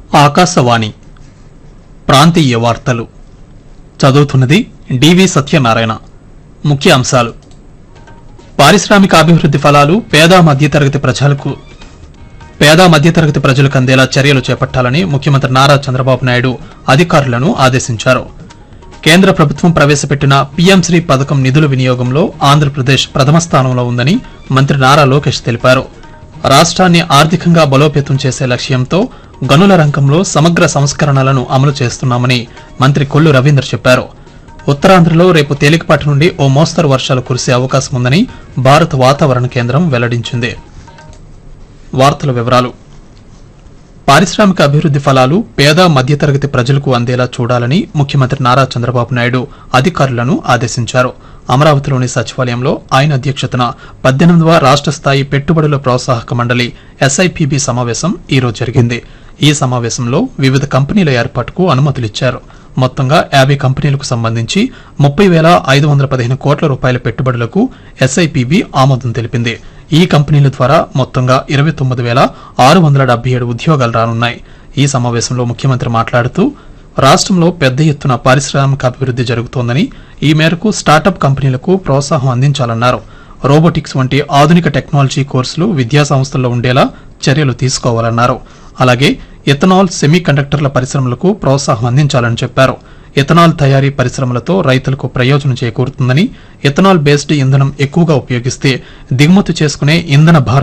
ఆకాశవాణి ప్రాంతీయ వార్తలు చదువుతున్నది డివి సత్యనారాయణ ముఖ్య అంశాలు పారిశ్రామిక అభివృద్ధి ఫలాలు పేద మధ్యతరగతి ప్రజలకు పేద మధ్యతరగతి ప్రజలకు అందేలా చర్యలు చేపట్టాలని ముఖ్యమంత్రి నారా చంద్రబాబు నాయుడు అధికారులను ఆదేశించారు కేంద్ర ప్రభుత్వం ప్రవేశపెట్టిన పీఎం శ్రీ పథకం నిధుల వినియోగంలో ఆంధ్రప్రదేశ్ ప్రథమ స్థానంలో ఉందని మంత్రి నారా లోకేష్ తెలిపారు రాష్ట్రాన్ని ఆర్థికంగా బలోపేతం చేసే లక్ష్యంతో గనుల రంగంలో సమగ్ర సంస్కరణలను అమలు చేస్తున్నామని మంత్రి కొల్లు రవీందర్ చెప్పారు ఉత్తరాంధ్రలో రేపు తేలికపాటి నుండి ఓ మోస్తరు వర్షాలు కురిసే అవకాశం ఉందని భారత వాతావరణ కేంద్రం వెల్లడించింది వార్తల వివరాలు పారిశ్రామిక అభివృద్ధి ఫలాలు పేద మధ్యతరగతి ప్రజలకు అందేలా చూడాలని ముఖ్యమంత్రి నారా చంద్రబాబు నాయుడు అధికారులను ఆదేశించారు అమరావతిలోని సచివాలయంలో ఆయన అధ్యక్షతన పద్దెనిమిదవ రాష్ట్ర స్థాయి పెట్టుబడుల ప్రోత్సాహక మండలి ఎస్ఐపిబి సమావేశం ఈ రోజు జరిగింది ఈ సమావేశంలో వివిధ కంపెనీల ఏర్పాటుకు అనుమతులిచ్చారు మొత్తంగా యాభై కంపెనీలకు సంబంధించి ముప్పై వేల ఐదు వందల పదిహేను కోట్ల రూపాయల పెట్టుబడులకు ఎస్ఐపిబి ఆమోదం తెలిపింది ఈ కంపెనీల ద్వారా మొత్తంగా ఇరవై తొమ్మిది వేల ఆరు వందల డెబ్బై ఏడు ఉద్యోగాలు రానున్నాయి ఈ సమావేశంలో ముఖ్యమంత్రి మాట్లాడుతూ రాష్ట్రంలో పెద్ద ఎత్తున పారిశ్రామిక అభివృద్ధి జరుగుతోందని ఈ మేరకు స్టార్టప్ కంపెనీలకు ప్రోత్సాహం అందించాలన్నారు రోబోటిక్స్ వంటి ఆధునిక టెక్నాలజీ కోర్సులు విద్యా సంస్థల్లో ఉండేలా చర్యలు తీసుకోవాలన్నారు అలాగే ఎథనాల్ సెమీ కండక్టర్ల పరిశ్రమలకు ప్రోత్సాహం అందించాలని చెప్పారు ఎథనాల్ తయారీ పరిశ్రమలతో రైతులకు ప్రయోజనం చేకూరుతుందని ఎథనాల్ బేస్డ్ ఇంధనం ఎక్కువగా ఉపయోగిస్తే దిగుమతి చేసుకునే ఇంధన భారం